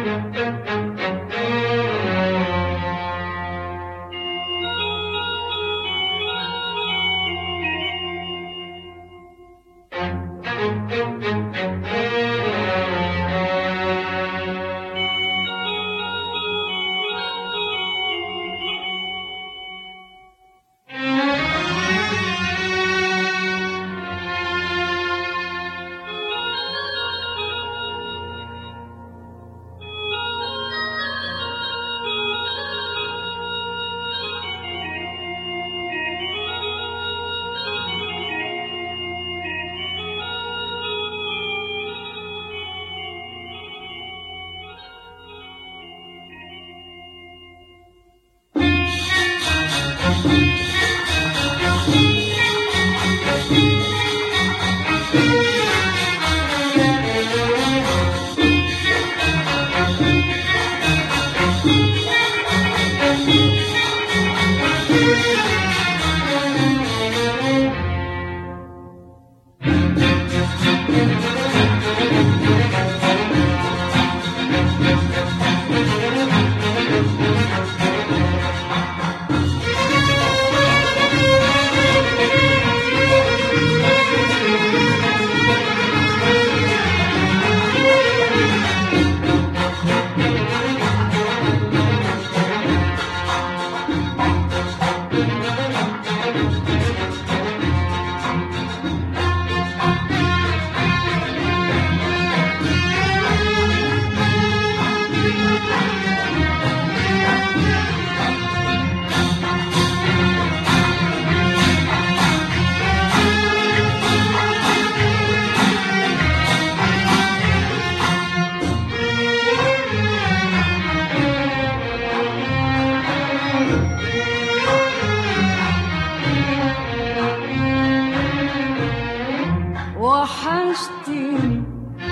وحشتني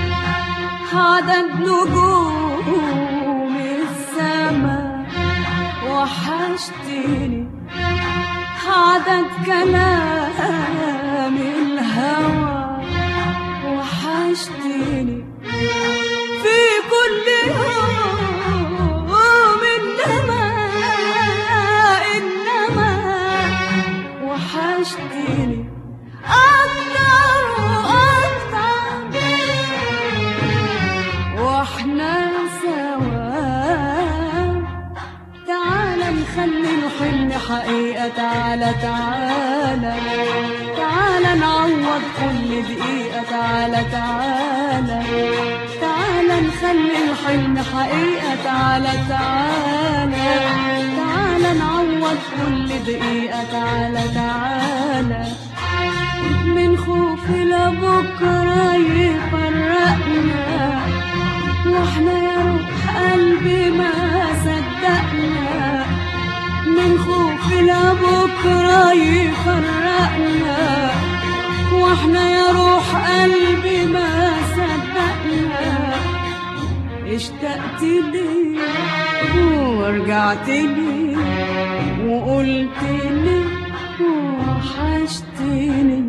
عدد نجوم السما وحشتني عدد كلام الهوى وحشتني في كل يوم إنما إنما وحشتني أكتر وأكتر واحنا سوا تعالى نخلي الحلم حقيقة تعالى تعالى تعالى نعوض كل دقيقة تعالى تعالى تعالى نخلي الحلم حقيقة تعالى تعالى تعالى نعوض كل دقيقة تعالى تعالى من خوف لبكرة يفرقنا واحنا يا روح قلبي ما صدقنا من خوف لبكرة يفرقنا واحنا يا روح قلبي ما صدقنا اشتقت لي ورجعت لي وقلت لي وحشتني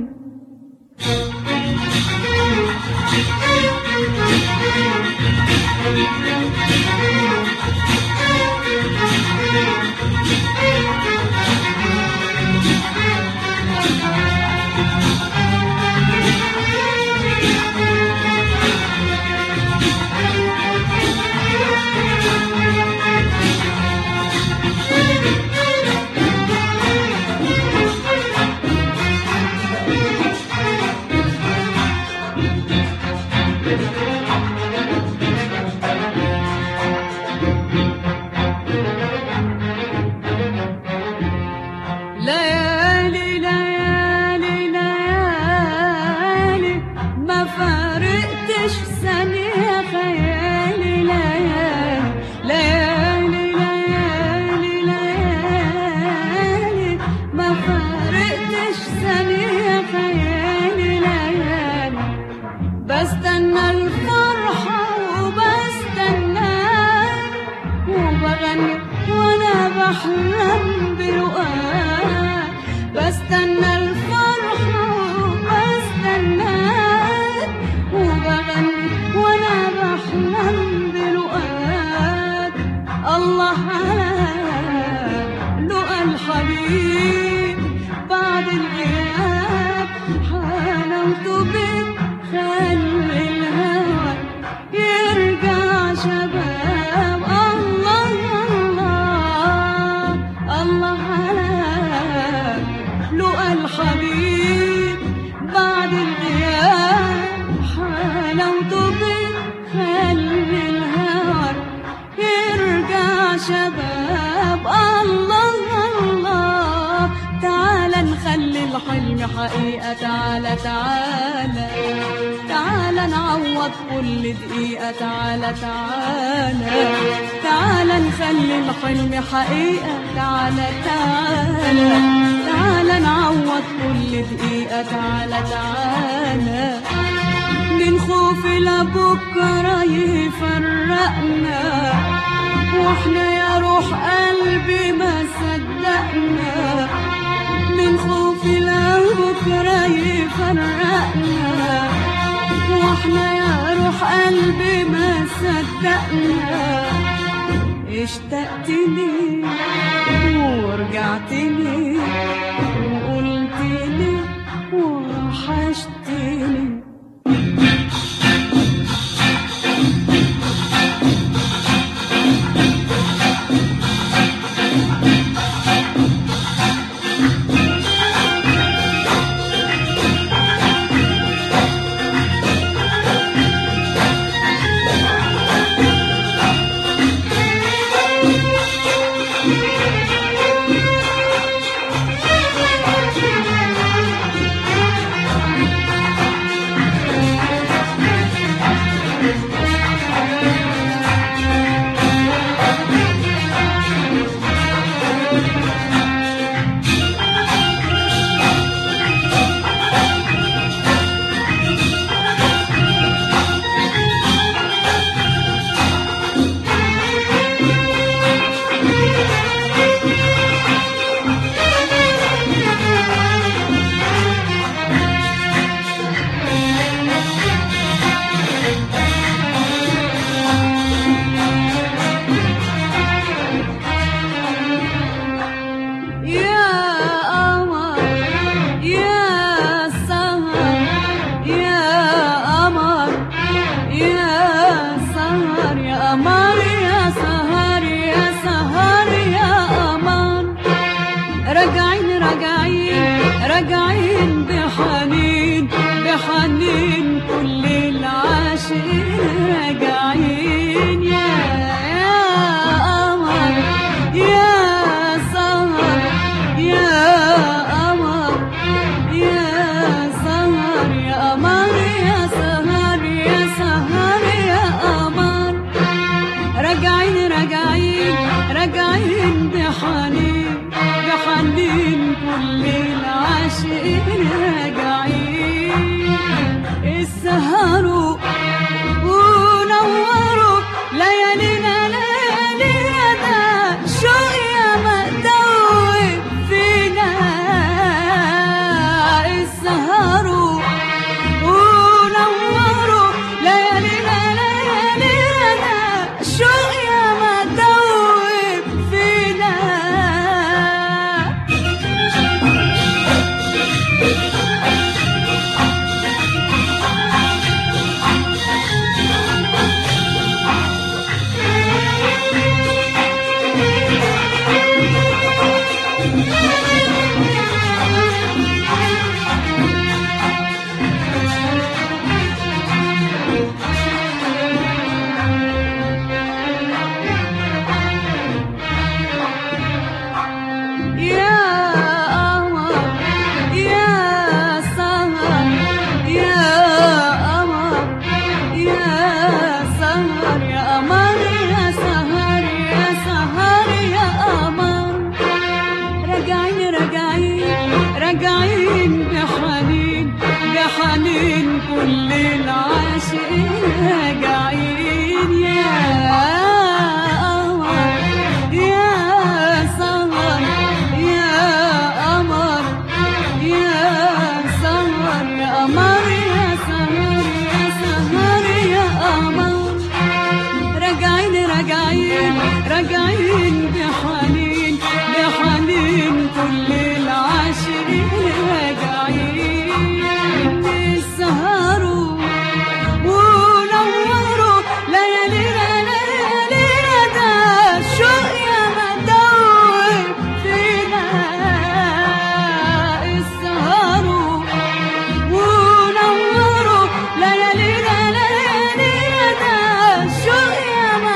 يكبر يرجع شباب الله الله تعالى نخلي الحلم حقيقة تعالى تعالى تعالى نعوض كل دقيقة تعالى تعالى تعالى نخلي الحلم حقيقة تعالى تعالى تعالى نعوض كل دقيقة تعالى تعالى من خوف لبكرة يفرقنا واحنا يا روح قلبي ما صدقنا من خوف لبكرة يفرقنا واحنا يا روح قلبي ما صدقنا اشتقتني ورجعتني وقلتلي وحشتني يا قمر يا سهر يا قمر يا سهر يا قمر يا سهر يا سهر يا قمر راجعين راجعين راجعين بحنين بحنين كل العاشقين راجعين يا يا قمر يا سهر يا قمر يا سهر يا قمر يا سهر يا سهر يا قمر راجعين راجعين راجعين بحنين بحنين كل العاشقين راجعين السهروا ونوروا ليالينا ليالينا ده شوق يا مدوب فينا السهروا ونوروا ليالينا ليالينا ده شوق يا مدوب فينا يا قمر يا سهر يا قمر يا سهر يا قمر يا سهر يا سهر يا قمر راجعين راجعين راجعين بحنين بحنين كل العاشقين راجعين يا قمر يا سهر يا قمر يا سهر يا قمر يا سهر يا سهر يا قمر راجعين راجعين راجعين بحنين بحنين كل العاشقين راجعين السهروا ونوروا ليالينا ليالينا ده شوق يا مدوب فينا السهروا ونوروا ليالينا ليالينا ده شوق يا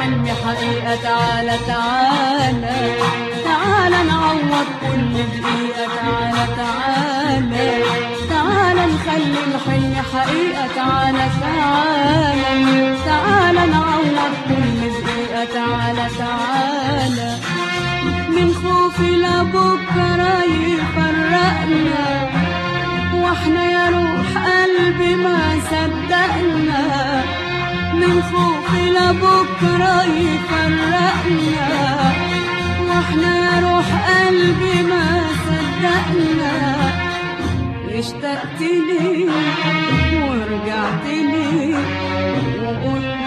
الحلم حقيقة تعالى تعالى تعالى نعوض كل دقيقة تعالى تعالى تعالى نخلي الحلم حقيقة تعالى تعالى تعالى نعوض كل دقيقة تعالى تعالى من خوفي لبكرة يفرقنا واحنا يا روح قلبي ما صدقنا من خوفي لبكرة يفرقنا واحنا يا روح قلبي ما صدقنا اشتقت لي ورجعت لي وقلت